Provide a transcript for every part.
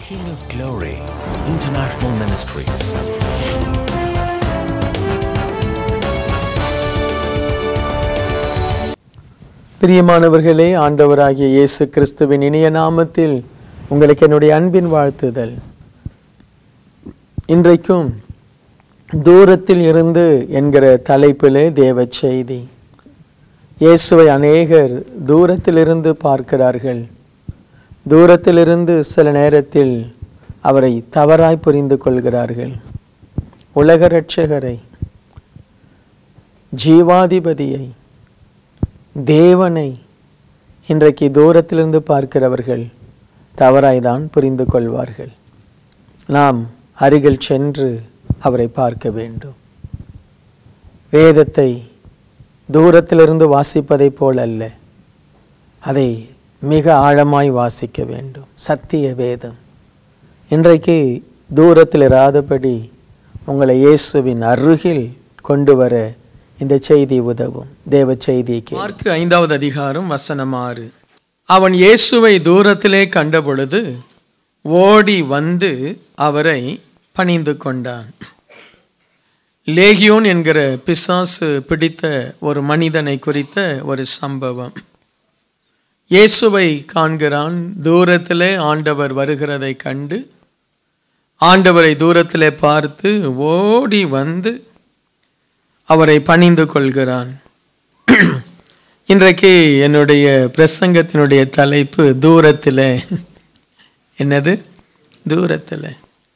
King of Glory International Ministries. பிரியமானவர்களே ஆண்டவராகிய இயேசு கிறிஸ்துவின் இனிய நாமத்தில் உங்களுக்கு என்னுடைய அன்பின் வாழ்த்துதல் இன்றைக்கும் தூரத்தில் இருந்து என்கிற தலைப்பிலே தேவ செய்தி இயேசுவை அநேகர் தூரத்திலிருந்து பார்க்கிறார்கள் தூரத்திலிருந்து சில நேரத்தில் அவரை தவறாய் புரிந்து கொள்கிறார்கள் உலக இரட்சகரை ஜீவாதிபதியை தேவனை இன்றைக்கு தூரத்திலிருந்து பார்க்கிறவர்கள் தவறாய்தான் புரிந்து கொள்வார்கள் நாம் அருகில் சென்று அவரை பார்க்க வேண்டும் வேதத்தை தூரத்திலிருந்து வாசிப்பதைப் போல் அல்ல அதை மிக ஆழமாய் வாசிக்க வேண்டும் சத்திய வேதம் இன்றைக்கு தூரத்தில் இராதபடி உங்களை இயேசுவின் அருகில் கொண்டு வர இந்த செய்தி உதவும் தேவ செய்திக்கு மார்க்கு ஐந்தாவது அதிகாரம் வசனம் ஆறு அவன் இயேசுவை தூரத்திலே கண்டபொழுது ஓடி வந்து அவரை பணிந்து கொண்டான் லேகியோன் என்கிற பிசாசு பிடித்த ஒரு மனிதனை குறித்த ஒரு சம்பவம் இயேசுவை காண்கிறான் தூரத்திலே ஆண்டவர் வருகிறதை கண்டு ஆண்டவரை தூரத்திலே பார்த்து ஓடி வந்து அவரை பணிந்து கொள்கிறான் இன்றைக்கு என்னுடைய பிரசங்கத்தினுடைய தலைப்பு தூரத்தில் என்னது தூரத்தில்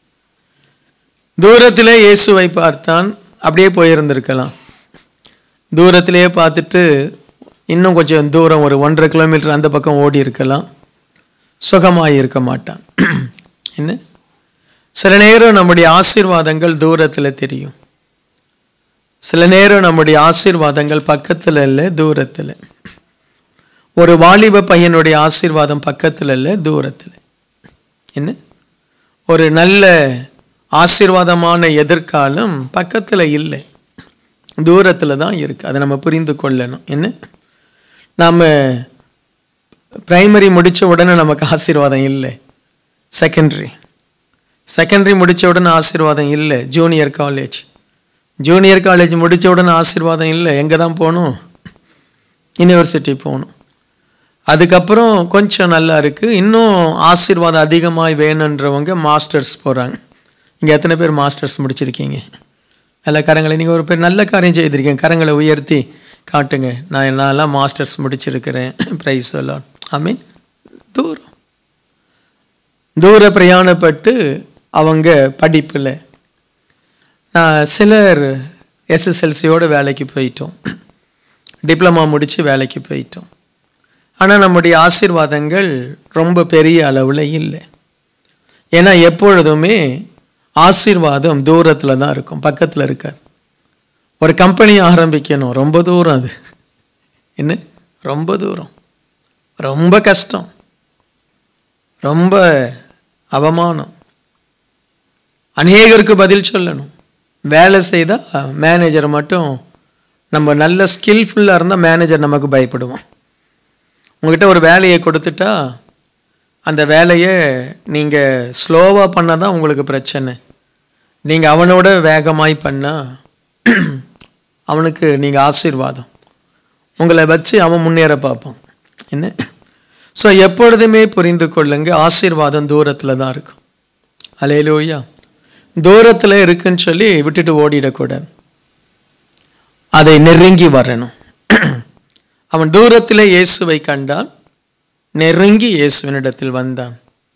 தூரத்தில் இயேசுவை பார்த்தான் அப்படியே போயிருந்திருக்கலாம் தூரத்திலேயே பார்த்துட்டு இன்னும் கொஞ்சம் தூரம் ஒரு ஒன்றரை கிலோமீட்டர் அந்த பக்கம் ஓடி இருக்கலாம் சுகமாக இருக்க மாட்டான் என்ன சில நேரம் நம்முடைய ஆசீர்வாதங்கள் தூரத்தில் தெரியும் சில நேரம் நம்முடைய ஆசீர்வாதங்கள் பக்கத்தில் இல்லை தூரத்தில் ஒரு வாலிப பையனுடைய ஆசீர்வாதம் பக்கத்தில் இல்லை தூரத்தில் என்ன ஒரு நல்ல ஆசீர்வாதமான எதிர்காலம் பக்கத்தில் இல்லை தூரத்தில் தான் இருக்குது அதை நம்ம புரிந்து கொள்ளணும் என்ன நாம் ப்ரைமரி முடித்த உடனே நமக்கு ஆசீர்வாதம் இல்லை செகண்ட்ரி செகண்டரி முடித்த உடனே ஆசீர்வாதம் இல்லை ஜூனியர் காலேஜ் ஜூனியர் காலேஜ் முடித்த உடனே ஆசீர்வாதம் இல்லை எங்கே தான் போகணும் யூனிவர்சிட்டி போகணும் அதுக்கப்புறம் கொஞ்சம் நல்லா இருக்குது இன்னும் ஆசீர்வாதம் அதிகமாக வேணுன்றவங்க மாஸ்டர்ஸ் போகிறாங்க இங்கே எத்தனை பேர் மாஸ்டர்ஸ் முடிச்சிருக்கீங்க நல்ல கரங்களை நீங்கள் ஒரு பேர் நல்ல காரியம் செய்திருக்கீங்க கரங்களை உயர்த்தி காட்டுங்க நான் நான்லாம் மாஸ்டர்ஸ் முடிச்சிருக்கிறேன் ப்ரைஸ் எல்லாம் ஐ மீன் தூரம் தூர பிரயாணப்பட்டு அவங்க படிப்பில் நான் சிலர் எஸ்எஸ்எல்சியோட வேலைக்கு போயிட்டோம் டிப்ளமா முடித்து வேலைக்கு போயிட்டோம் ஆனால் நம்முடைய ஆசீர்வாதங்கள் ரொம்ப பெரிய அளவில் இல்லை ஏன்னா எப்பொழுதுமே ஆசீர்வாதம் தூரத்தில் தான் இருக்கும் பக்கத்தில் இருக்காது ஒரு கம்பெனி ஆரம்பிக்கணும் ரொம்ப தூரம் அது என்ன ரொம்ப தூரம் ரொம்ப கஷ்டம் ரொம்ப அவமானம் அநேகருக்கு பதில் சொல்லணும் வேலை செய்தால் மேனேஜர் மட்டும் நம்ம நல்ல ஸ்கில்ஃபுல்லாக இருந்தால் மேனேஜர் நமக்கு பயப்படுவோம் உங்ககிட்ட ஒரு வேலையை கொடுத்துட்டா அந்த வேலையை நீங்கள் ஸ்லோவாக பண்ணால் தான் உங்களுக்கு பிரச்சனை நீங்கள் அவனோட வேகமாய் பண்ணால் அவனுக்கு நீங்கள் ஆசீர்வாதம் உங்களை வச்சு அவன் முன்னேற பார்ப்பான் என்ன ஸோ எப்பொழுதுமே புரிந்து கொள்ளுங்க ஆசீர்வாதம் தூரத்தில் தான் இருக்கும் அலையிலோயா தூரத்தில் இருக்குன்னு சொல்லி விட்டுட்டு ஓடிடக்கூடாது அதை நெருங்கி வரணும் அவன் தூரத்தில் இயேசுவை கண்டான் நெருங்கி இயேசுவினிடத்தில் வந்தான்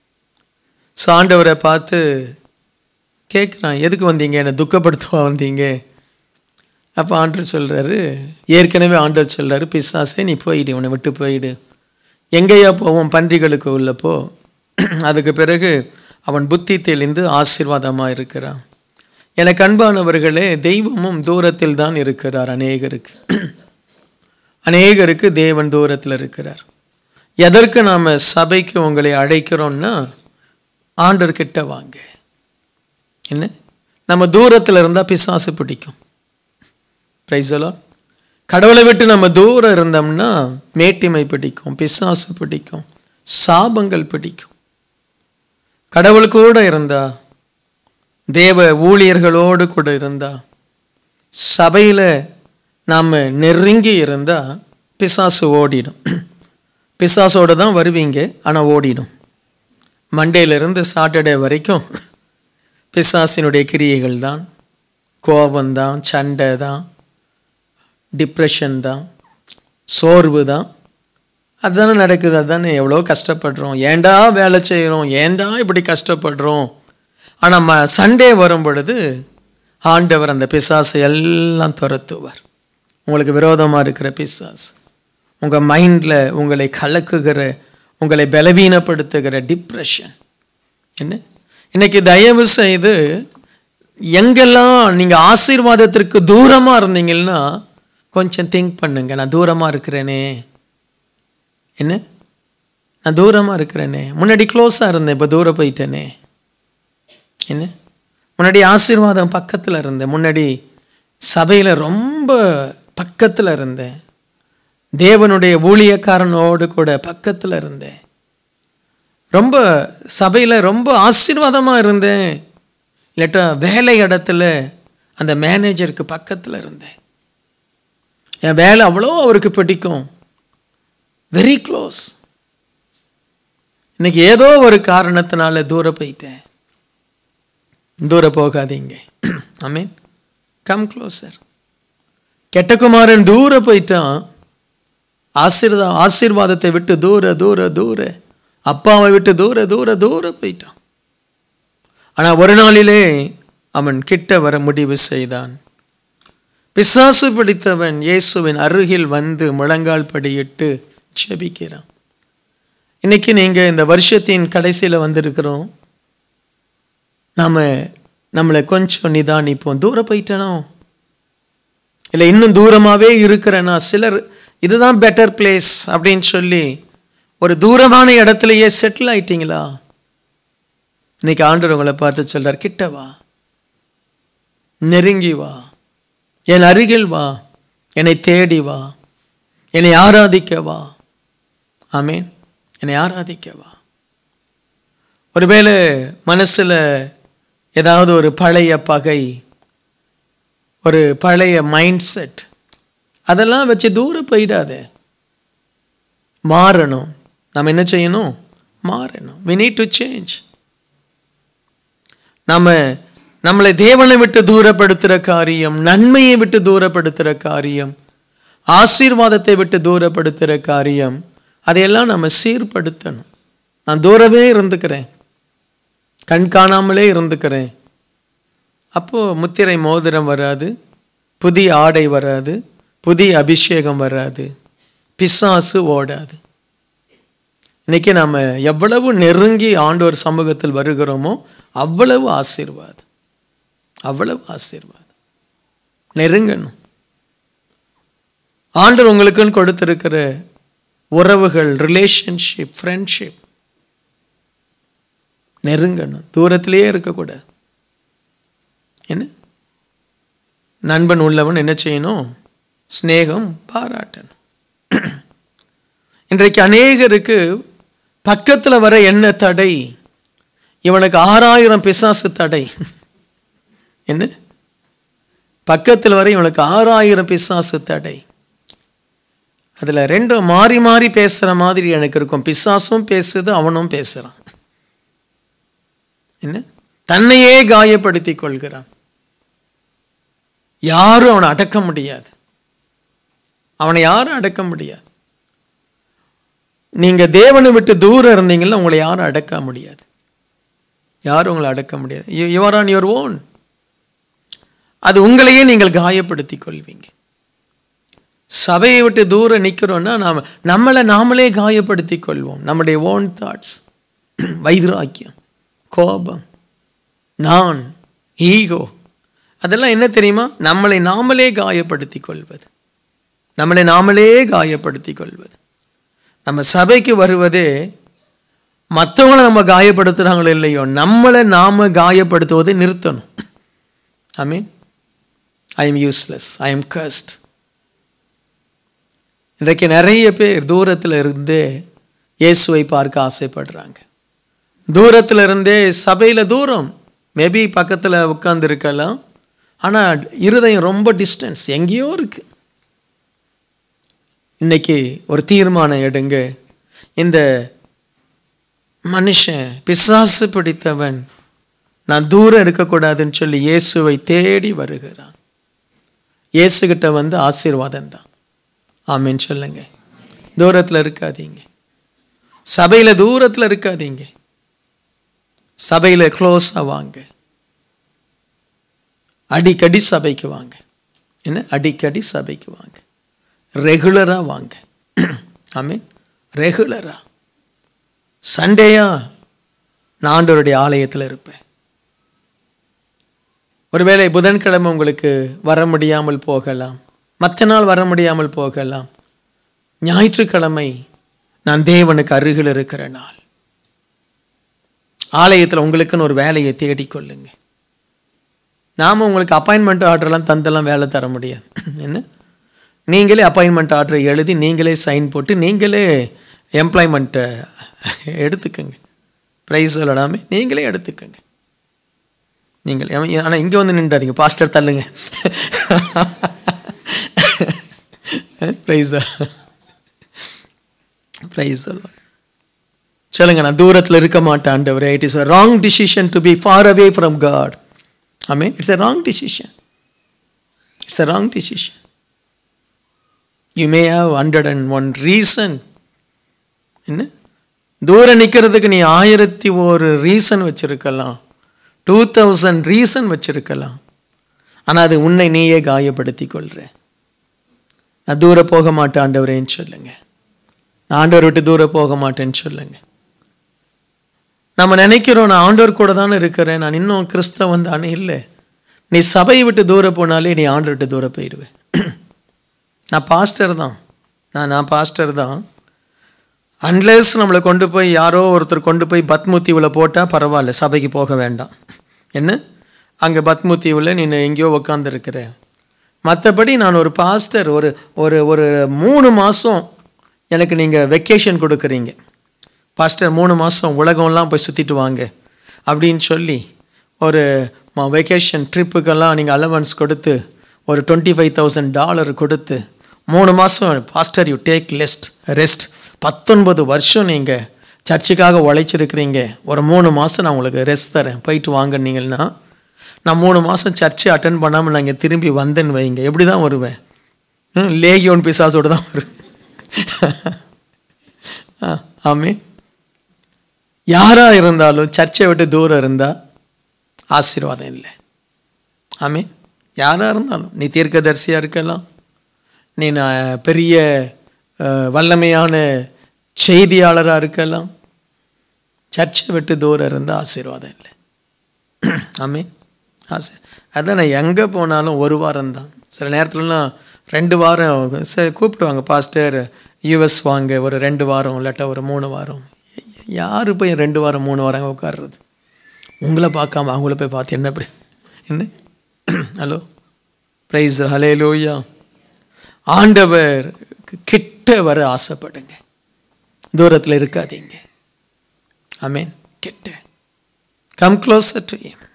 ஸோ ஆண்டவரை பார்த்து கேட்குறான் எதுக்கு வந்தீங்க என்னை துக்கப்படுத்துவா வந்தீங்க அப்போ ஆண்டர் சொல்கிறாரு ஏற்கனவே ஆண்டர் சொல்கிறாரு பிசாசே நீ போயிடு உன்னை விட்டு போயிடு எங்கேயா போவோம் பன்றிகளுக்கு உள்ள போ அதுக்கு பிறகு அவன் புத்தி தெளிந்து ஆசீர்வாதமாக இருக்கிறான் எனக்கு அன்பானவர்களே தெய்வமும் தூரத்தில் தான் இருக்கிறார் அநேகருக்கு அநேகருக்கு தேவன் தூரத்தில் இருக்கிறார் எதற்கு நாம் சபைக்கு உங்களை அழைக்கிறோம்னா ஆண்டர்கிட்ட வாங்க என்ன நம்ம தூரத்தில் இருந்தால் பிசாசு பிடிக்கும் ப்ரைஸலோ கடவுளை விட்டு நம்ம தூரம் இருந்தோம்னா மேட்டிமை பிடிக்கும் பிசாசு பிடிக்கும் சாபங்கள் பிடிக்கும் கடவுள் கூட இருந்தா தேவ ஊழியர்களோடு கூட இருந்தா சபையில் நாம் நெருங்கி இருந்தா பிசாசு ஓடிடும் பிசாசோடு தான் வருவீங்க ஆனால் ஓடிடும் மண்டேலேருந்து சாட்டர்டே வரைக்கும் பிசாசினுடைய கிரியைகள் தான் கோபம்தான் சண்டை தான் டிப்ரெஷன் தான் சோர்வு தான் அதுதானே நடக்குது அதுதானே எவ்வளோ கஷ்டப்படுறோம் ஏன்டா வேலை செய்கிறோம் ஏன்டா இப்படி கஷ்டப்படுறோம் ஆனால் ம சண்டே வரும் பொழுது ஆண்டவர் அந்த பிசாசை எல்லாம் துரத்துவார் உங்களுக்கு விரோதமாக இருக்கிற பிசாஸ் உங்கள் மைண்டில் உங்களை கலக்குகிற உங்களை பலவீனப்படுத்துகிற டிப்ரெஷன் என்ன இன்னைக்கு தயவு செய்து எங்கெல்லாம் நீங்கள் ஆசீர்வாதத்திற்கு தூரமாக இருந்தீங்கன்னா கொஞ்சம் திங்க் பண்ணுங்க நான் தூரமாக இருக்கிறேனே என்ன நான் தூரமாக இருக்கிறேனே முன்னாடி க்ளோஸாக இருந்தேன் இப்போ தூரம் போயிட்டேனே என்ன முன்னாடி ஆசீர்வாதம் பக்கத்தில் இருந்தேன் முன்னாடி சபையில் ரொம்ப பக்கத்தில் இருந்தேன் தேவனுடைய ஊழியக்காரனோடு கூட பக்கத்தில் இருந்தேன் ரொம்ப சபையில் ரொம்ப ஆசீர்வாதமாக இருந்தேன் இல்லாட்டா வேலை இடத்துல அந்த மேனேஜருக்கு பக்கத்தில் இருந்தேன் என் வேலை அவ்வளோ அவருக்கு பிடிக்கும் வெரி க்ளோஸ் இன்னைக்கு ஏதோ ஒரு காரணத்தினால தூர போயிட்டேன் தூர போகாதீங்க ஐ மீன் கம் க்ளோசர் கெட்டகுமாரன் தூர போயிட்டான் ஆசீர்வா ஆசீர்வாதத்தை விட்டு தூர தூர தூர அப்பாவை விட்டு தூர தூர தூர போயிட்டான் ஆனால் ஒரு நாளிலே அவன் கிட்ட வர முடிவு செய்தான் பிசாசு பிடித்தவன் இயேசுவின் அருகில் வந்து முழங்கால் படியிட்டு ஜெபிக்கிறான் இன்னைக்கு நீங்கள் இந்த வருஷத்தின் கடைசியில் வந்திருக்கிறோம் நாம் நம்மளை கொஞ்சம் நிதானிப்போம் தூரம் போயிட்டனோ இல்லை இன்னும் தூரமாகவே இருக்கிறேன்னா சிலர் இதுதான் பெட்டர் பிளேஸ் அப்படின்னு சொல்லி ஒரு தூரமான இடத்துலையே செட்டில் ஆயிட்டீங்களா இன்னைக்கு ஆண்டவர் உங்களை பார்த்து சொல்றார் கிட்ட வா நெருங்கி வா என் அருகில் வா என்னை தேடி வா என்னை ஆராதிக்க வா ஆமேன் என்னை ஆராதிக்க வா ஒருவேளை மனசில் ஏதாவது ஒரு பழைய பகை ஒரு பழைய மைண்ட் செட் அதெல்லாம் வச்சு தூரம் போயிடாதே மாறணும் நம்ம என்ன செய்யணும் மாறணும் வி நீட் டு சேஞ்ச் நம்ம நம்மளை தேவனை விட்டு தூரப்படுத்துகிற காரியம் நன்மையை விட்டு தூரப்படுத்துகிற காரியம் ஆசீர்வாதத்தை விட்டு தூரப்படுத்துகிற காரியம் அதையெல்லாம் நம்ம சீர்படுத்தணும் நான் தூரமே இருந்துக்கிறேன் கண் காணாமலே இருந்துக்கிறேன் அப்போது முத்திரை மோதிரம் வராது புதிய ஆடை வராது புதிய அபிஷேகம் வராது பிசாசு ஓடாது இன்னைக்கு நாம் எவ்வளவு நெருங்கி ஆண்டவர் சமூகத்தில் வருகிறோமோ அவ்வளவு ஆசீர்வாதம் அவ்வளவு ஆசீர்வாதம் நெருங்கணும் ஆண்டவர் உங்களுக்குன்னு கொடுத்திருக்கிற உறவுகள் ரிலேஷன்ஷிப் ஃப்ரெண்ட்ஷிப் நெருங்கணும் தூரத்திலேயே இருக்கக்கூடாது என்ன நண்பன் உள்ளவன் என்ன செய்யணும் ஸ்நேகம் பாராட்டணும் இன்றைக்கு அநேகருக்கு பக்கத்தில் வர என்ன தடை இவனுக்கு ஆறாயிரம் பிசாசு தடை என்ன பக்கத்தில் வர இவனுக்கு ஆறாயிரம் பிசாசு தடை அதில் ரெண்டும் மாறி மாறி பேசுகிற மாதிரி எனக்கு இருக்கும் பிசாசும் பேசுது அவனும் பேசுகிறான் என்ன தன்னையே காயப்படுத்தி கொள்கிறான் யாரும் அவனை அடக்க முடியாது அவனை யாரும் அடக்க முடியாது நீங்க தேவனை விட்டு தூரம் இருந்தீங்கன்னா உங்களை யாரும் அடக்க முடியாது யாரும் உங்களை அடக்க முடியாது யுவர் ஆன் யுவர் ஓன் அது உங்களையே நீங்கள் காயப்படுத்தி கொள்வீங்க சபையை விட்டு தூரம் நிற்கிறோம்னா நாம் நம்மளை நாமளே காயப்படுத்தி கொள்வோம் நம்முடைய ஓன் தாட்ஸ் வைராக்கியம் கோபம் நான் ஈகோ அதெல்லாம் என்ன தெரியுமா நம்மளை நாமளே காயப்படுத்தி கொள்வது நம்மளை நாமளே காயப்படுத்தி கொள்வது நம்ம சபைக்கு வருவதே மற்றவங்களை நம்ம காயப்படுத்துகிறாங்களோ இல்லையோ நம்மளை நாம காயப்படுத்துவதை நிறுத்தணும் I mean I am useless I am cursed இன்றைக்கு நிறைய பேர் தூரத்தில் இருந்தே இயேசுவை பார்க்க ஆசைப்படுறாங்க தூரத்தில் இருந்தே சபையில் தூரம் மேபி பக்கத்தில் உட்கார்ந்து இருக்கலாம் ஆனால் இருதயம் ரொம்ப டிஸ்டன்ஸ் எங்கேயோ இருக்கு இன்னைக்கு ஒரு தீர்மானம் எடுங்க இந்த மனுஷன் பிசாசு பிடித்தவன் நான் தூரம் இருக்கக்கூடாதுன்னு சொல்லி இயேசுவை தேடி வருகிறான் இயேசுகிட்ட வந்து ஆசீர்வாதம் தான் ஆமீன் சொல்லுங்க தூரத்தில் இருக்காதீங்க சபையில் தூரத்தில் இருக்காதீங்க சபையில் க்ளோஸாக வாங்க அடிக்கடி சபைக்கு வாங்க என்ன அடிக்கடி சபைக்கு வாங்க ரெகுலராக வாங்க ஆமீன் ரெகுலராக சண்டேயா நான் ஆண்டவருடைய ஆலயத்தில் இருப்பேன் ஒருவேளை புதன்கிழமை உங்களுக்கு வர முடியாமல் போகலாம் மற்ற நாள் வர முடியாமல் போகலாம் ஞாயிற்றுக்கிழமை நான் தேவனுக்கு அருகில் இருக்கிற நாள் ஆலயத்தில் உங்களுக்குன்னு ஒரு வேலையை தேடிக்கொள்ளுங்க நாம் உங்களுக்கு அப்பாயின்மெண்ட் ஆர்டர்லாம் தந்தெல்லாம் வேலை தர முடியாது என்ன நீங்களே அப்பாயின்மெண்ட் ஆர்டரை எழுதி நீங்களே சைன் போட்டு நீங்களே எம்ப்ளாய்மெண்ட்டை எடுத்துக்கங்க ப்ரைஸ் சொல்லடாமல் நீங்களே எடுத்துக்கங்க நீங்கள் ஆனால் இங்கே வந்து நின்றாதீங்க பாஸ்டர் தள்ளுங்க ப்ரைஸா ப்ரைஸ் சொல்லுவாங்க சொல்லுங்க நான் தூரத்தில் இருக்க மாட்டேன் ஆண்டவரே it is a wrong decision to be far away from God ஆமே it's a wrong decision it's a wrong decision you may have hundred and one reason என்ன தூரம் நிற்கிறதுக்கு நீ ஆயிரத்தி ஒரு ரீசன் வச்சிருக்கலாம் டூ தௌசண்ட் ரீசன் வச்சிருக்கலாம் ஆனால் அது உன்னை நீயே காயப்படுத்தி கொள்ற நான் தூர போக மாட்டேன் ஆண்டவரேன்னு சொல்லுங்க நான் ஆண்டவர் விட்டு தூர போக மாட்டேன்னு சொல்லுங்க நம்ம நினைக்கிறோம் நான் ஆண்டவர் கூட தானே இருக்கிறேன் நான் இன்னும் கிறிஸ்தவன் தானே இல்லை நீ சபையை விட்டு தூர போனாலே நீ ஆண்டவர் விட்டு தூர போயிடுவேன் நான் பாஸ்டர் தான் நான் நான் பாஸ்டர் தான் அன்லெஸ் நம்மளை கொண்டு போய் யாரோ ஒருத்தர் கொண்டு போய் பத்முத்தீவில் போட்டால் பரவாயில்ல சபைக்கு போக வேண்டாம் என்ன அங்கே பத்முத்தீவில் நீ எங்கேயோ உக்காந்துருக்கிற மற்றபடி நான் ஒரு பாஸ்டர் ஒரு ஒரு ஒரு மூணு மாதம் எனக்கு நீங்கள் வெக்கேஷன் கொடுக்குறீங்க பாஸ்டர் மூணு மாதம் உலகம்லாம் போய் சுற்றிட்டு வாங்க அப்படின்னு சொல்லி ஒரு வெக்கேஷன் ட்ரிப்புக்கெல்லாம் நீங்கள் அலவன்ஸ் கொடுத்து ஒரு டுவெண்ட்டி ஃபைவ் தௌசண்ட் டாலர் கொடுத்து மூணு மாதம் pastor you take least rest பத்தொன்பது வருஷம் நீங்கள் சர்ச்சுக்காக உழைச்சிருக்கிறீங்க ஒரு மூணு மாதம் நான் உங்களுக்கு ரெஸ்ட் தரேன் போயிட்டு வாங்கினீங்கன்னா நான் மூணு மாதம் சர்ச்சை அட்டன் பண்ணாமல் நான் இங்கே திரும்பி வந்தேன்னு வைங்க எப்படி தான் வருவேன் ம், லேகியோன் பிசாசோடு தான் வருவேன் ஆ, ஆமே யாராக இருந்தாலும் சர்ச்சை விட்டு தூரம் இருந்தால் ஆசீர்வாதம் இல்லை ஆமே யாராக இருந்தாலும் நீ தீர்க்கதரிசியாக இருக்கலாம் நீ நான் பெரிய அஹ், வல்லமையான செய்தியாளராக இருக்கலாம் சர்ச்சை விட்டு தூரம் இருந்தால் ஆசீர்வாதம் இல்லை ஆமே ஆசை அதான் நான் எங்கே போனாலும் ஒரு வாரம் தான் சில நேரத்துலலாம் ரெண்டு வாரம் ச கூப்பிடுவாங்க பாஸ்டர் யூஎஸ் வாங்க ஒரு ரெண்டு வாரம் இல்லாட்டா ஒரு மூணு வாரம் யார் போய் ரெண்டு வாரம் மூணு வாரம் உட்கார்றது உங்களை பார்க்காம அவங்கள போய் பார்த்து என்ன அப்படி என்ன ஹலோ ப்ரைஸ் ஹலே லோயா ஆண்டவர் கிட்ட வர ஆசைப்படுங்க தூரத்தில் இருக்காதீங்க ஆமீன் கிட்ட கம் க்ளோசர் டு him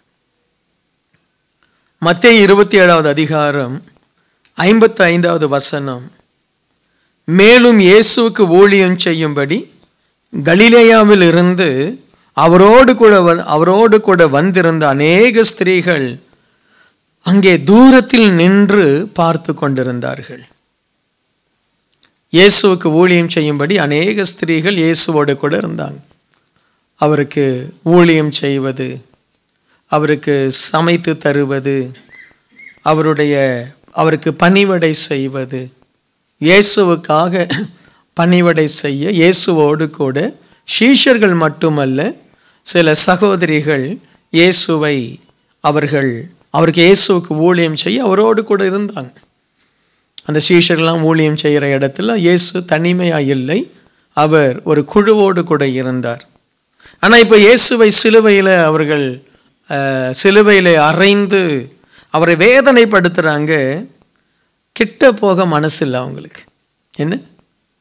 மத்திய இருபத்தி ஏழாவது அதிகாரம் ஐம்பத்தி ஐந்தாவது வசனம் மேலும் இயேசுவுக்கு ஊழியம் செய்யும்படி கலிலேயாவில் இருந்து அவரோடு கூட வ- அவரோடு கூட வந்திருந்த அநேக ஸ்திரீகள் அங்கே தூரத்தில் நின்று பார்த்து கொண்டிருந்தார்கள் இயேசுவுக்கு ஊழியம் செய்யும்படி அநேக ஸ்திரீகள் இயேசுவோடு கூட இருந்தாங்க அவருக்கு ஊழியம் செய்வது அவருக்கு சமைத்து தருவது அவருடைய அவருக்கு பணிவடை செய்வது இயேசுவுக்காக பணிவடை செய்ய இயேசுவோடு கூட சீஷர்கள் மட்டுமல்ல சில சகோதரிகள் இயேசுவை அவர்கள் அவருக்கு இயேசுவுக்கு ஊழியம் செய்ய அவரோடு கூட இருந்தாங்க அந்த சீஷர்கள்லாம் ஊழியம் செய்கிற இடத்துல இயேசு தனிமையாக இல்லை அவர் ஒரு குழுவோடு கூட இருந்தார் ஆனால் இப்போ இயேசுவை சிலுவையில் அவர்கள் அஹ், சிலுவையில் அறைந்து அவரை வேதனைப்படுத்துகிறாங்க கிட்ட போக மனசு இல்லை அவங்களுக்கு என்ன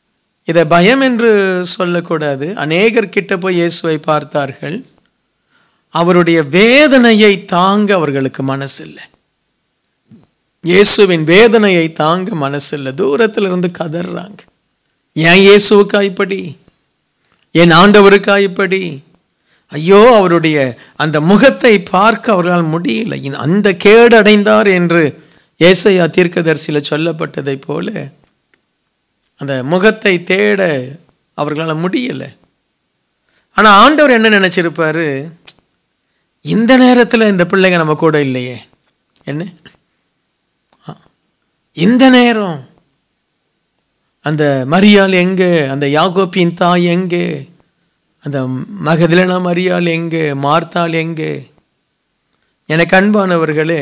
இதை பயம் என்று சொல்லக்கூடாது அநேகர் கிட்ட போய் இயேசுவை பார்த்தார்கள் அவருடைய வேதனையை தாங்க அவர்களுக்கு மனசில்லை இயேசுவின் வேதனையை தாங்க மனசில்லை தூரத்துல இருந்து கதறாங்க ஏன் இயேசுவுக்கா இப்படி என் ஆண்டவருக்கா இப்படி ஐயோ அவருடைய அந்த முகத்தை பார்க்க அவர்களால் முடியல இந்த- அந்த கேடடைந்தார் என்று ஏசையா தீர்க்கதரிசியில் சொல்லப்பட்டதைப் போல அந்த முகத்தை தேட அவர்களால் முடியல ஆனா ஆண்டவர் என்ன நினைச்சிருப்பாரு இந்த நேரத்துல இந்த பிள்ளைங்க நம்ம கூட இல்லையே என்ன ஆ, இந்த நேரம் அந்த மரியாள் எங்கே அந்த யாகோப்பின் தாய் எங்கே அந்த மகதிலனா மரியாள் எங்கே மார்த்தாள் எங்கே எனக்கு அன்பானவர்களே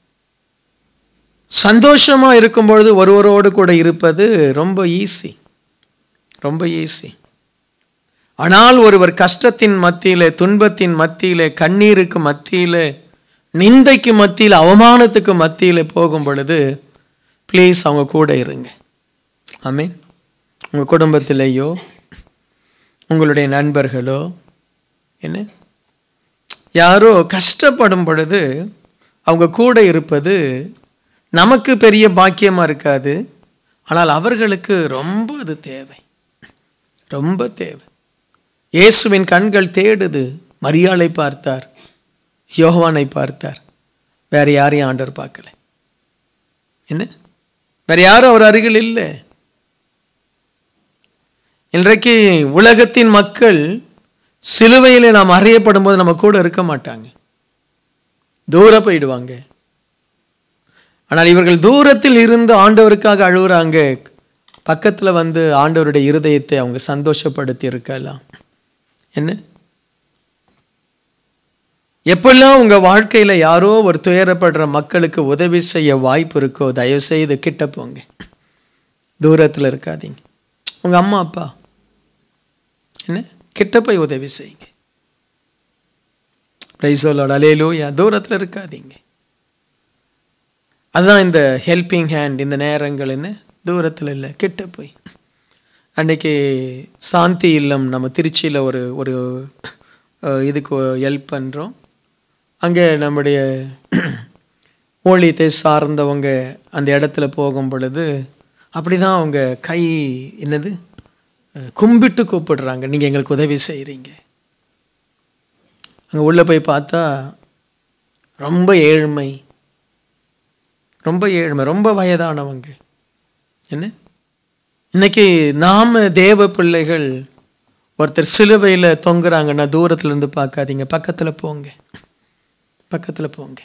சந்தோஷமா இருக்கும் பொழுது ஒருவரோடு கூட இருப்பது ரொம்ப ஈஸி ரொம்ப ஈஸி ஆனால் ஒருவர் கஷ்டத்தின் மத்தியிலே துன்பத்தின் மத்தியிலே கண்ணீருக்கு மத்தியிலே நிந்தைக்கு மத்தியில் அவமானத்துக்கு மத்தியிலே போகும் பொழுது ப்ளீஸ் அவங்க கூட இருங்க ஆமென் உங்கள் குடும்பத்திலேயோ உங்களுடைய நண்பர்களோ என்ன யாரோ கஷ்டப்படும் பொழுது அவங்க கூட இருப்பது நமக்கு பெரிய பாக்கியமாக இருக்காது ஆனால் அவர்களுக்கு ரொம்ப அது தேவை ரொம்ப தேவை இயேசுவின் கண்கள் தேடுது மரியாளை பார்த்தார் யோவானை பார்த்தார் வேற யாரையும் ஆண்டவர் பார்க்கல என்ன வேற யாரும் அவர் அருகில் இல்லை இன்றைக்கு உலகத்தின் மக்கள் சிலுவையிலே நாம் அறியப்படும் போது நம்ம கூட இருக்க மாட்டாங்க தூர போயிடுவாங்க ஆனால் இவர்கள் தூரத்தில் இருந்து ஆண்டவருக்காக அழுகுறாங்க பக்கத்துல வந்து ஆண்டவருடைய இருதயத்தை அவங்க சந்தோஷப்படுத்தி இருக்கலாம் என்ன எப்பெல்லாம் உங்க வாழ்க்கையில யாரோ ஒரு துயரப்படுற மக்களுக்கு உதவி செய்ய வாய்ப்பு இருக்கோ தயவு செய்து கிட்ட போங்க தூரத்துல இருக்காதீங்க உங்க அம்மா அப்பா என்ன கிட்ட போய் உதவி செய்யுங்க பிரைசோலோட அலேலூயா தூரத்துல இருக்காதீங்க அதுதான் இந்த ஹெல்பிங் ஹேண்ட் இந்த நேரங்கள் என்ன தூரத்தில் இல்லை கிட்ட போய் அன்னைக்கு சாந்தி இல்லம் நம்ம திருச்சியில் ஒரு ஒரு அஹ், இதுக்கு ஹெல்ப் பண்ணுறோம் அங்கே நம்முடைய ஊழியத்தை சார்ந்தவங்க அந்த இடத்துல போகும் பொழுது அப்படி தான் அவங்க கை என்னது அஹ், கும்பிட்டு கூப்பிடுறாங்க நீங்கள் எங்களுக்கு உதவி செய்கிறீங்க அங்கே உள்ளே போய் பார்த்தா ரொம்ப ஏழ்மை ரொம்ப ஏழ்மை ரொம்ப வயதானவங்க என்ன இன்னைக்கு நாம தேவ பிள்ளைகள் ஒருத்தர் சிலுவையில் தொங்குறாங்கன்னா தூரத்துல இருந்து பார்க்காதீங்க பக்கத்துல போங்க பக்கத்துல போங்க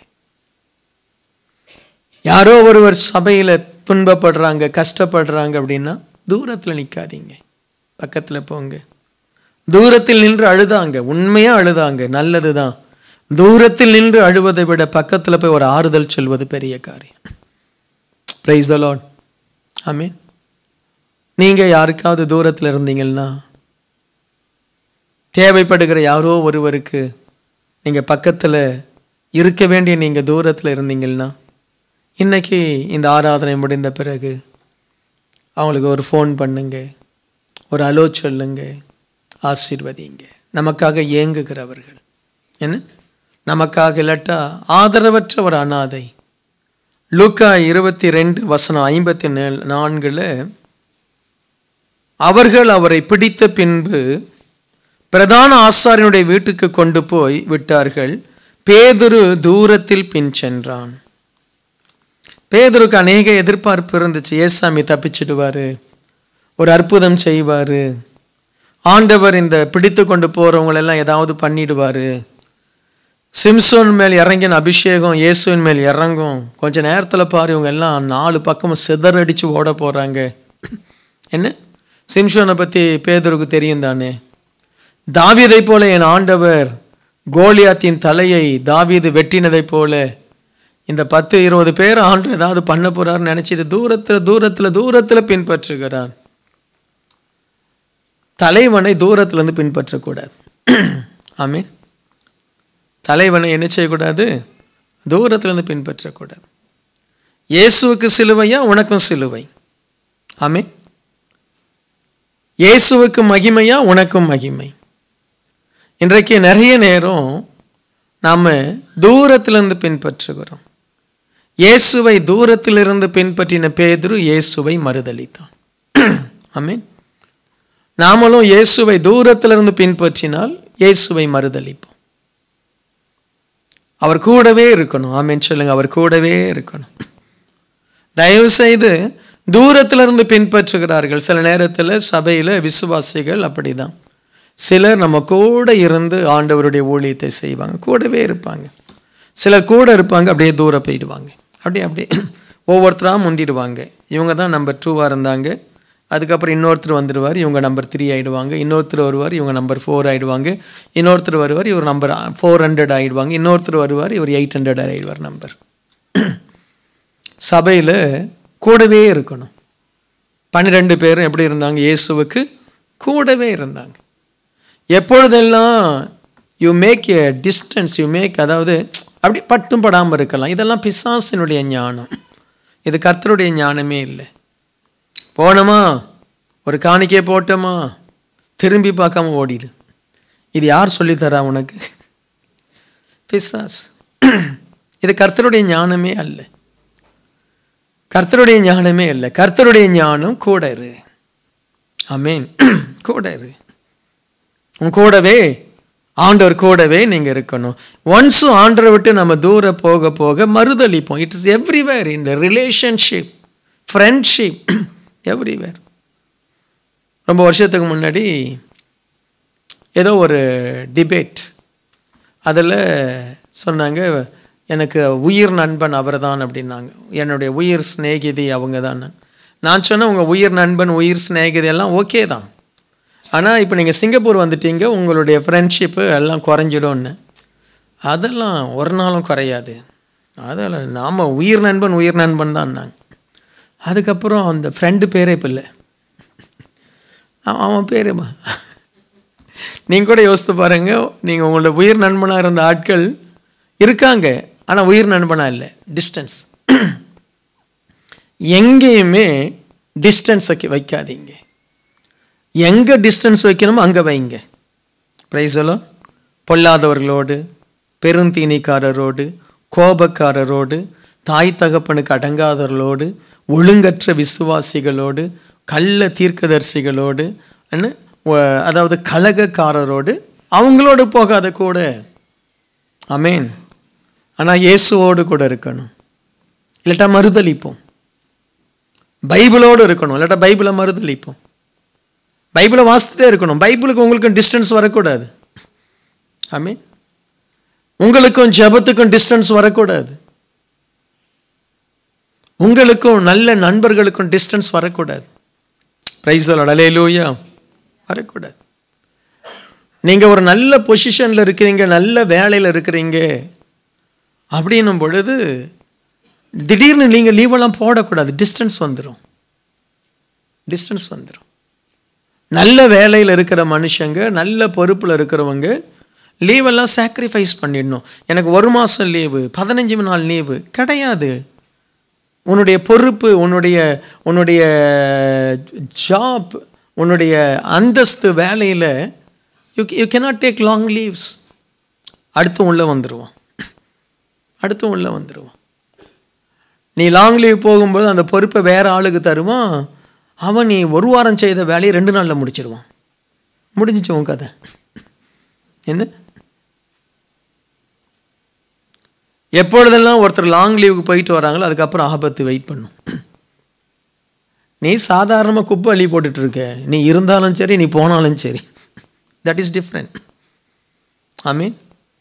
யாரோ ஒருவர் சபையில துன்பப்படுறாங்க கஷ்டப்படுறாங்க அப்படின்னா தூரத்துல நிக்காதீங்க பக்கத்துல போங்க தூரத்தில் நின்று அழுதாங்க உண்மையா அழுதாங்க நல்லதுதான் தூரத்தில் நின்று அழுவதை விட பக்கத்துல போய் ஒரு ஆறுதல் சொல்வது பெரிய காரியம் பிரைஸ் த லார்ட் ஆமீன் நீங்க யாருக்காவது தூரத்துல இருந்தீங்கன்னா தேவைப்படுகிற யாரோ ஒருவருக்கு நீங்க பக்கத்துல இருக்க வேண்டிய நீங்க தூரத்துல இருந்தீங்கன்னா இன்னைக்கு இந்த ஆராதனை முடிந்த பிறகு அவங்களுக்கு ஒரு ஃபோன் பண்ணுங்க ஒரு அலோ சொல்லுங்க ஆசீர்வதிங்க நமக்காக ஏங்குகிறவர்கள் என்ன நமக்காக இல்லாட்டா ஆதரவற்ற ஒரு அனாதை லூக்கா இருபத்தி ரெண்டு வசனம் ஐம்பத்தி நேல் நான்குல அவர்கள் அவரை பிடித்த பின்பு பிரதான ஆசாரியனுடைய வீட்டுக்கு கொண்டு போய் விட்டார்கள் பேதுரு தூரத்தில் பின் சென்றான் பேதுருக்கு அநேக எதிர்பார்ப்பு இருந்துச்சு ஏசாமி தப்பிச்சிடுவாரு ஒரு அற்புதம் செய்வாரு ஆண்டவர் இந்த பிடித்து கொண்டு போறவங்களெல்லாம் ஏதாவது பண்ணிடுவாரு சிம்சோன் மேல் இறங்கின அபிஷேகம் இயேசுவின் மேல் இறங்கும் கொஞ்ச நேரத்துல பாரு இவங்க எல்லாம் நாலு பக்கமும் சிதறடிச்சு ஓட போறாங்க என்ன சிம்சோனை பத்தி பேதருக்கு தெரியும் தானே தாவீதை போல என் ஆண்டவர் கோலியாத்தின் தலையை தாவீது வெட்டினதைப் போல இந்த பத்து இருபது பேர் ஆண்டு ஏதாவது பண்ண போறாருன்னு நினைச்சிட்டு தூரத்துல தூரத்துல தூரத்துல பின்பற்றுகிறார் தலைவனை தூரத்துல இருந்து பின்பற்றக்கூடாது ஆமீன் தலைவனை என்ன செய்யக்கூடாது தூரத்துல இருந்து பின்பற்றக்கூடாது இயேசுவுக்கு சிலுவையா உனக்கும் சிலுவை ஆமீன் இயேசுவுக்கு மகிமையா உனக்கும் மகிமை இன்றைக்கு நிறைய நேரம் நாம் தூரத்திலிருந்து பின்பற்றுகிறோம் இயேசுவை தூரத்திலிருந்து பின்பற்றின பேதுரு இயேசுவை மறுதளித்தான் ஆமென் நாமளும் இயேசுவை தூரத்திலிருந்து பின்பற்றினால் இயேசுவை மறுதளிப்போம் அவர் கூடவே இருக்கணும் ஆமென் சொல்லுங்க அவர் கூடவே இருக்கணும் தயவு செய்து தூரத்திலிருந்து பின்பற்றுகிறார்கள் சில நேரத்தில் சபையில் விசுவாசிகள் அப்படிதான் சிலர் நம்ம கூட இருந்து ஆண்டவருடைய ஊழியத்தை செய்வாங்க கூடவே இருப்பாங்க சிலர் கூட இருப்பாங்க அப்படியே தூரம் போயிடுவாங்க அப்படியே அப்படியே ஒவ்வொருத்தராக முந்திடுவாங்க இவங்க தான் நம்பர் டூவாக இருந்தாங்க அதுக்கப்புறம் இன்னொருத்தர் வந்துடுவார் இவங்க நம்பர் த்ரீ ஆகிடுவாங்க இன்னொருத்தர் வருவார் இவங்க நம்பர் ஃபோர் ஆகிடுவாங்க இன்னொருத்தர் வருவார் இவர் நம்பர் ஃபோர் ஹண்ட்ரட் ஆகிடுவாங்க இன்னொருத்தர் வருவார் இவர் எயிட் ஹண்ட்ரட் ஆகிடுவார் நம்பர் சபையில் கூடவே இருக்கணும் பன்னிரெண்டு பேரும் எப்படி இருந்தாங்க இயேசுவுக்கு கூடவே இருந்தாங்க எப்பொழுதெல்லாம் you make a distance you make அதாவது அப்படி பட்டும் படாமல் இருக்கலாம் இதெல்லாம் பிசாசினுடைய ஞானம் இது கர்த்தருடைய ஞானமே இல்லை போனோமா ஒரு காணிக்கையை போட்டோமா திரும்பி பார்க்காம ஓடிடு இது யார் சொல்லித்தரா உனக்கு பிசாஸ் இது கர்த்தருடைய ஞானமே அல்ல கர்த்தருடைய ஞானமே இல்லை கர்த்தருடைய ஞானம் கூட இரு அமேன் கூட இரு உன் கூடவே ஆண்டவர் கூடவே நீங்கள் இருக்கணும் ஒன்ஸும் ஆண்டரை விட்டு நம்ம தூர போக போக மறுதளிப்போம் it's everywhere in the relationship friendship everywhere ரொம்ப வருஷத்துக்கு முன்னாடி ஏதோ ஒரு டிபேட் அதில் சொன்னாங்க எனக்கு உயிர் நண்பன் அவர் தான் அப்படின்னாங்க என்னுடைய உயிர் சிநேகிதி அவங்க தான் நான் சொன்னேன் உங்கள் உயிர் நண்பன் உயிர் சிநேகிதி எல்லாம் ஓகே தான் ஆனால் இப்போ நீங்கள் சிங்கப்பூர் வந்துட்டீங்க உங்களுடைய ஃப்ரெண்ட்ஷிப்பு எல்லாம் குறைஞ்சிடும்னு அதெல்லாம் ஒரு நாளும் குறையாது அதெல்லாம் நாம் உயிர் நண்பன் உயிர் நண்பன் தான் நாங்கள் அதுக்கப்புறம் அந்த ஃப்ரெண்டு பேரே இப்போ இல்லை அவன் அவன் பேருமா நீங்கள் கூட யோசித்து பாருங்க நீங்கள் உங்களோட உயிர் நண்பனாக இருந்த ஆட்கள் இருக்காங்க ஆனால் உயிர் நண்பனாக இல்லை டிஸ்டன்ஸ் எங்கேயுமே டிஸ்டன்ஸ் வைக்காதீங்க எங்கே டிஸ்டன்ஸ் வைக்கணுமோ அங்கே வைங்க பிரைஸலோ பொல்லாதவர்களோடு பெருந்தீனிக்காரரோடு கோபக்காரரோடு தாய் தகப்பனுக்கு அடங்காதவர்களோடு ஒழுங்கற்ற விசுவாசிகளோடு கள்ள தீர்க்கதரிசிகளோடு என்ன ஒ- அதாவது கலகக்காரரோடு அவங்களோடு போகாத கூட அமேன் ஆனால் இயேசுவோடு கூட இருக்கணும் இல்லாட்டா மறுதளிப்போம் பைபிளோடு இருக்கணும் இல்லாட்டா பைபிளை மறுதளிப்போம் பைபிளை வாசித்துட்டே இருக்கணும் பைபிளுக்கு உங்களுக்கு டிஸ்டன்ஸ் வரக்கூடாது ஆமீன் உங்களுக்கும் ஜெபத்துக்கும் டிஸ்டன்ஸ் வரக்கூடாது உங்களுக்கும் நல்ல நண்பர்களுக்கும் டிஸ்டன்ஸ் வரக்கூடாது பிரைஸ் அலையிலூயா வரக்கூடாது நீங்கள் ஒரு நல்ல பொசிஷனில் இருக்கிறீங்க நல்ல வேலையில் இருக்கிறீங்க அப்படின்னும் பொழுது திடீர்னு நீங்கள் லீவெல்லாம் போடக்கூடாது டிஸ்டன்ஸ் வந்துடும் டிஸ்டன்ஸ் வந்துடும் நல்ல வேலையில் இருக்கிற மனுஷங்க நல்ல பொறுப்பில் இருக்கிறவங்க லீவெல்லாம் சாக்ரிஃபைஸ் பண்ணிடணும் எனக்கு ஒரு மாதம் லீவு பதினஞ்சு நாள் லீவு கிடையாது உன்னுடைய பொறுப்பு உன்னுடைய உன்னுடைய ஜாப் உன்னுடைய அந்தஸ்து வேலையில் you you cannot take long leaves அடுத்து உள்ளே வந்துடுவான் அடுத்து உள்ளே வந்துடுவான் நீ லாங் லீவ் போகும்போது அந்த பொறுப்பை வேற ஆளுக்கு தருவான் அவன் நீ ஒரு வாரம் செய்த வேலையை ரெண்டு நாளில் முடிச்சிடுவான் முடிஞ்சிச்சு உன் கதை என்ன எப்பொழுதெல்லாம் ஒருத்தர் லாங் லீவுக்கு போயிட்டு வராங்களோ அதுக்கப்புறம் ஆபத்து வெயிட் பண்ணும் நீ சாதாரணமாக குப்பை அள்ளி போட்டுட்டு இருக்க நீ இருந்தாலும் சரி நீ போனாலும் சரி that is different I mean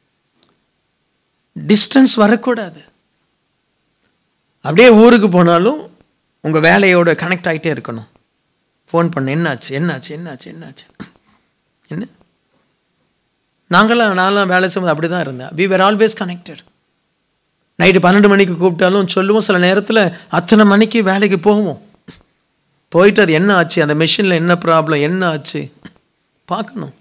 distance வரக்கூடாது அப்படியே ஊருக்கு போனாலும் உங்கள் வேலையோட கனெக்ட் ஆகிட்டே இருக்கணும் ஃபோன் பண்ண என்னாச்சு என்னாச்சு என்னாச்சு என்னாச்சு என்ன நாங்களாம் நான்லாம் வேலை செய்யும்போது அப்படி தான் இருந்தேன் we were always connected night பன்னெண்டு மணிக்கு கூப்பிட்டாலும் சொல்லுவோம் சில நேரத்தில் அத்தனை மணிக்கு வேலைக்கு போவோம் போயிட்டு அது என்ன ஆச்சு அந்த மெஷினில் என்ன ப்ராப்ளம் என்ன ஆச்சு பார்க்கணும்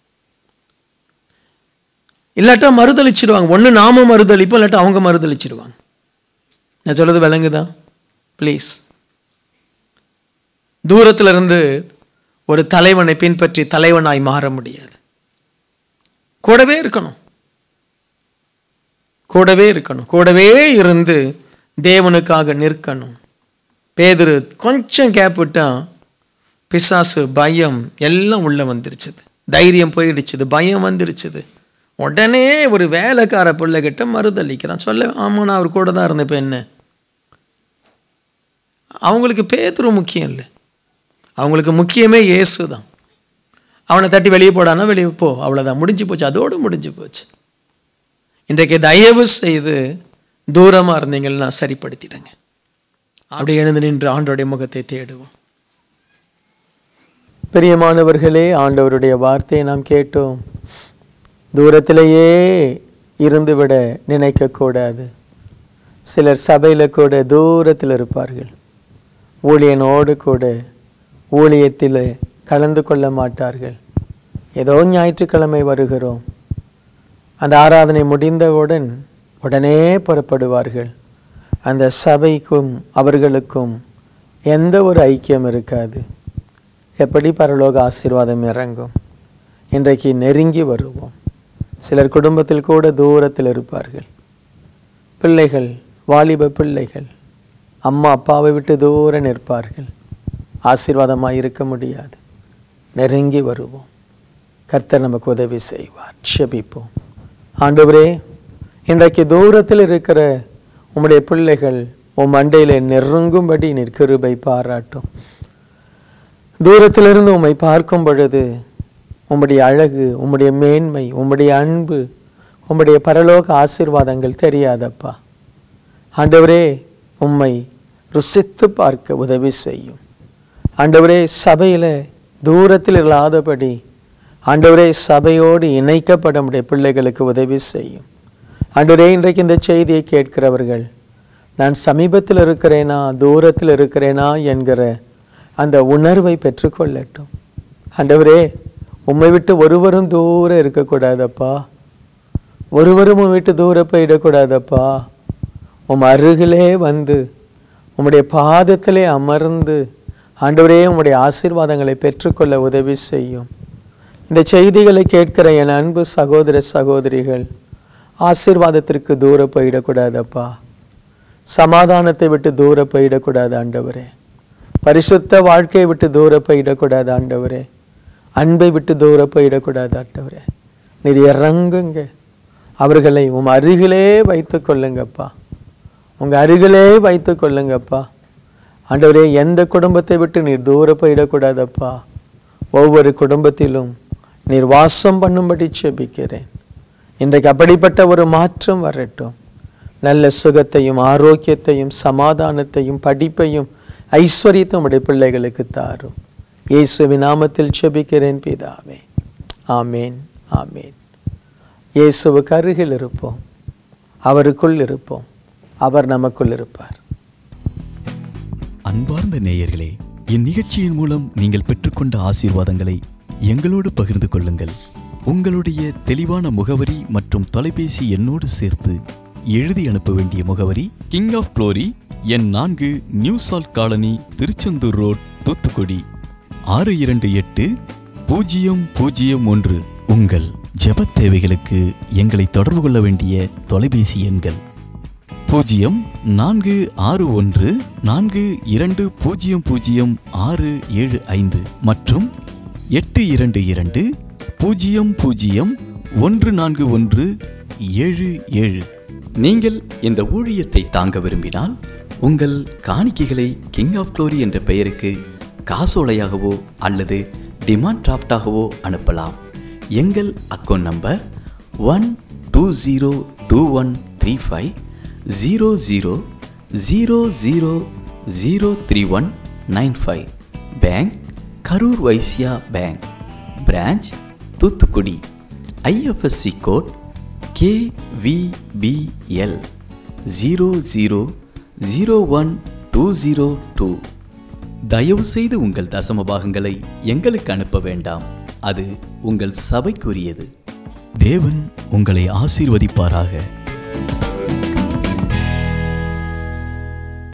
இல்லாட்டா மறுதளிச்சிடுவாங்க ஒன்று நாம மறுதளிப்போம் இல்லாட்டா அவங்க மறுதளிச்சிடுவாங்க நான் சொல்றது விளங்குதா ப்ளீஸ் தூரத்துல இருந்து ஒரு தலைவனை பின்பற்றி தலைவனாய் மாற முடியாது கூடவே இருக்கணும் கூடவே இருக்கணும் கூடவே இருந்து தேவனுக்காக நிற்கணும் பேதுரு கொஞ்சம் கேப் விட்டா பிசாசு பயம் எல்லாம் உள்ள வந்துருச்சுது தைரியம் போயிடுச்சுது பயம் வந்துருச்சுது உடனே ஒரு வேலைக்கார பிள்ளைகிட்ட மறுதளிக்கிறான் சொல்ல ஆமாம் நான் அவர் கூட தான் இருந்தேன் இப்போ என்ன அவங்களுக்கு பேதுரு முக்கியம் இல்லை அவங்களுக்கு முக்கியமே இயேசு தான் அவனை தட்டி வெளியே போடானா வெளியே போ அவ்வளோதான் முடிஞ்சு போச்சு அதோடு முடிஞ்சு போச்சு இன்றைக்கு தயவு செய்து தூரமாக இருந்தீங்கன்னா சரிப்படுத்திடுங்க அப்படி எழுந்து நின்று ஆண்டோடைய முகத்தை தேடுவோம் பிரியமானவர்களே ஆண்டவருடைய வார்த்தையை நாம் கேட்டோம் தூரத்திலேயே இருந்துவிட நினைக்கக்கூடாது சிலர் சபையில் கூட தூரத்தில் இருப்பார்கள் ஊழியனோடு கூட ஊழியத்தில் கலந்து கொள்ள மாட்டார்கள் ஏதோ ஞாயிற்றுக்கிழமை வருகிறோம் அந்த ஆராதனை முடிந்தவுடன் உடனே புறப்படுவார்கள் அந்த சபைக்கும் அவர்களுக்கும் எந்த ஒரு ஐக்கியம் இருக்காது எப்படி பரலோக ஆசீர்வாதம் இறங்கும் இன்றைக்கு நெருங்கி வருவோம் சிலர் குடும்பத்தில் கூட தூரத்தில் இருப்பார்கள் பிள்ளைகள் வாலிப பிள்ளைகள் அம்மா அப்பாவை விட்டு தூர நிற்பார்கள் ஆசீர்வாதமாக இருக்க முடியாது நெருங்கி வருவோம் கர்த்தர் நமக்கு உதவி செய்வார் ஷபிப்போம் ஆண்டவரே இன்றைக்கு தூரத்தில் இருக்கிற உம்முடைய பிள்ளைகள் உம் மண்டையில் நெருங்கும்படி நீர் கிருபை பாராட்டும் தூரத்திலிருந்து உம்மை பார்க்கும் பொழுது உம்முடைய அழகு உம்முடைய மேன்மை உம்முடைய அன்பு உம்முடைய பரலோக ஆசீர்வாதங்கள் தெரியாதப்பா ஆண்டவரே உம்மை ருசித்து பார்க்க உதவி செய்யும் ஆண்டவரே சபையில் தூரத்தில் இல்லாதபடி ஆண்டவரே சபையோடு இணைக்கப்பட முடிய பிள்ளைகளுக்கு உதவி செய்யும் ஆண்டவரே இன்றைக்கு இந்த செய்தியை கேட்கிறவர்கள் நான் சமீபத்தில் இருக்கிறேனா தூரத்தில் இருக்கிறேனா என்கிற அந்த உணர்வை பெற்றுக்கொள்ளட்டும் ஆண்டவரே உம்மை விட்டு ஒருவரும் தூரம் இருக்கக்கூடாதப்பா ஒருவரும் உம்மை விட்டு தூரம் போயிடக்கூடாதப்பா உம் அருகிலே வந்து உம்முடைய பாதத்திலே அமர்ந்து ஆண்டவரே உம்முடைய ஆசீர்வாதங்களை பெற்றுக்கொள்ள உதவி செய்யும் இந்த செய்திகளை கேட்கிற என் அன்பு சகோதர சகோதரிகள் ஆசீர்வாதத்திற்கு தூர போயிடக்கூடாதப்பா சமாதானத்தை விட்டு தூர போயிடக்கூடாது ஆண்டவரே பரிசுத்த வாழ்க்கையை விட்டு தூர போயிடக்கூடாது ஆண்டவரே அன்பை விட்டு தூர போயிடக்கூடாது ஆண்டவரே நீர் இறங்குங்க அவர்களை உம் அருகிலே வைத்து கொள்ளுங்கப்பா உங்கள் அருகிலே வைத்து கொள்ளுங்கப்பா ஆண்டவரே எந்த குடும்பத்தை விட்டு நீர் தூர போயிடக்கூடாதப்பா ஒவ்வொரு குடும்பத்திலும் நீர் வாசம் பண்ணும்படி செபிக்கிறேன் இன்றைக்கு அப்படிப்பட்ட ஒரு மாற்றம் வரட்டும் நல்ல சுகத்தையும் ஆரோக்கியத்தையும் சமாதானத்தையும் படிப்பையும் ஐஸ்வர்யத்தையும் உடைய பிள்ளைகளுக்கு தாரும் இயேசுவின் நாமத்தில் செபிக்கிறேன் பிதாவே ஆமேன் ஆமேன் இயேசுவுக்கு அருகில் இருப்போம் அவருக்குள் இருப்போம் அவர் நமக்குள் இருப்பார் அன்பார்ந்த நேயர்களே இந்நிகழ்ச்சியின் மூலம் நீங்கள் பெற்றுக்கொண்ட ஆசீர்வாதங்களை எங்களோடு பகிர்ந்து கொள்ளுங்கள் உங்களுடைய தெளிவான முகவரி மற்றும் தொலைபேசி எண்ணோடு சேர்த்து எழுதி அனுப்ப வேண்டிய முகவரி கிங் ஆஃப் க்ளோரி எண் நான்கு new salt colony Tiruchendur road Thoothukudi ஆறு இரண்டு எட்டு பூஜ்ஜியம் பூஜ்ஜியம் ஒன்று உங்கள் ஜெபத் தேவைகளுக்கு எங்களை தொடர்பு கொள்ள வேண்டிய தொலைபேசி எண்கள் பூஜ்ஜியம் நான்கு ஆறு ஒன்று நான்கு இரண்டு பூஜ்ஜியம் பூஜ்ஜியம் ஆறு ஏழு ஐந்து மற்றும் எட்டு இரண்டு இரண்டு பூஜ்ஜியம் பூஜ்ஜியம் ஒன்று நான்கு ஒன்று ஏழு ஏழு நீங்கள் இந்த ஊழியத்தை தாங்க விரும்பினால் உங்கள் காணிக்கைகளை கிங் ஆஃப் க்ளோரி என்ற பெயருக்கு காசோலையாகவோ அல்லது டிமாண்ட் டிராஃப்டாகவோ அனுப்பலாம் எங்கள் account number one two zero two one three five zero zero zero zero zero three one nine five bank Karur Vysya bank branch Thoothukudi IFSC code KVBL zero zero zero one two zero two தயவு செய்து உங்கள் தசம பாகங்களை எங்களுக்கு அனுப்ப வேண்டாம் அது உங்கள் சபைக்குரியது தேவன் உங்களை ஆசீர்வதிப்பாராக